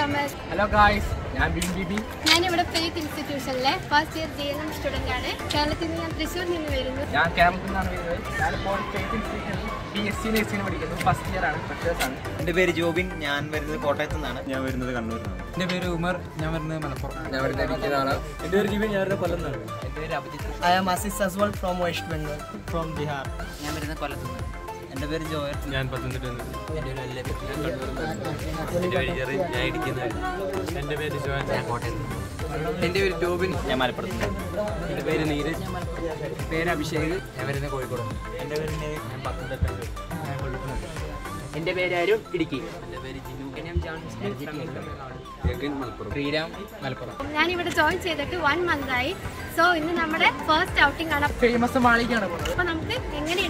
Thomas hello guys ഞാൻ ബിൻ ബിബി ഞാനിവിടെ ഫെയ്ത്ത് ഇൻസ്റ്റിറ്റ്യൂഷനിലെ first year G N M student ആണ് കേരളത്തിൽ നിന്ന് ഞാൻ തൃശ്ശൂരിൽ നിന്ന് വരുന്നു ഞാൻ കേരളത്തിൽ നിന്നാണ് വരുന്നത് ഞാനിപ്പോൾ ഫെയ്ത്ത് ഇൻസ്റ്റിറ്റ്യൂഷനിൽ പി എസ് സി നഴ്സിംഗിന് പഠിക്കുന്നു ഫസ്റ്റ് ഇയർ ആണ് ഫ്രഷേഴ്സ് ആണ് എൻ്റെ പേര് ജോബിൻ ഞാൻ വരുന്നത് കോട്ടയത്തു നിന്നാണ് ഞാൻ വരുന്നത് കണ്ണൂരിലാണ് എൻ്റെ പേര് ഉമർ ഞാൻ വരുന്നത് മലപ്പുറം ഞാൻ വരുന്നത് ഇരിക്കുന്നതാണ് എൻ്റെ പേര് ജീവൻ ഞാൻ വരുന്നത് കൊല്ലം നിന്നാണ് എൻ്റെ പേര് Abhijith I am Asis Aswal from West Bengal, from Bihar. ഞാൻ വരുന്നത് കൊല്ലത്തുനിന്ന് എൻ്റെ പേര് ജോയൽ ഞാൻ പത്തനംതിട്ട എൻ്റെ പേര് അല്ലേ എൻ്റെ പേര് ജെറി ഞാൻ ഇടിക്കുന്നതായിരുന്നു എൻ്റെ പേര് ജോയൻ ഞാൻ കോട്ടയം എൻ്റെ പേര് ടോബിൻ ഞാൻ മലപ്പുറത്ത് നിന്ന് എൻ്റെ പേര് നീരജ് പേര് അഭിഷേക് ഞാൻ വരുന്നത് കോഴിക്കോട് എൻ്റെ പേര് നെവിൻ. ഞാൻ പത്തനംതിട്ട എൻ്റെ പേര് അരുൺ ഇടുക്കി എൻ്റെ പേര് ജിനു ശ്രീരാം മലപ്പുറം ഞാനിവിടെ ജോയിൻ ചെയ്തിട്ട് വൺ മന്ത് ആയി സോ ഇന്ന് നമ്മുടെ ഫസ്റ്റ് ഔട്ടിംഗ് ആണ് ഫേമസ് മാളിക്കാണ് പോകുന്നത് അപ്പോൾ നമുക്ക് എങ്ങനെ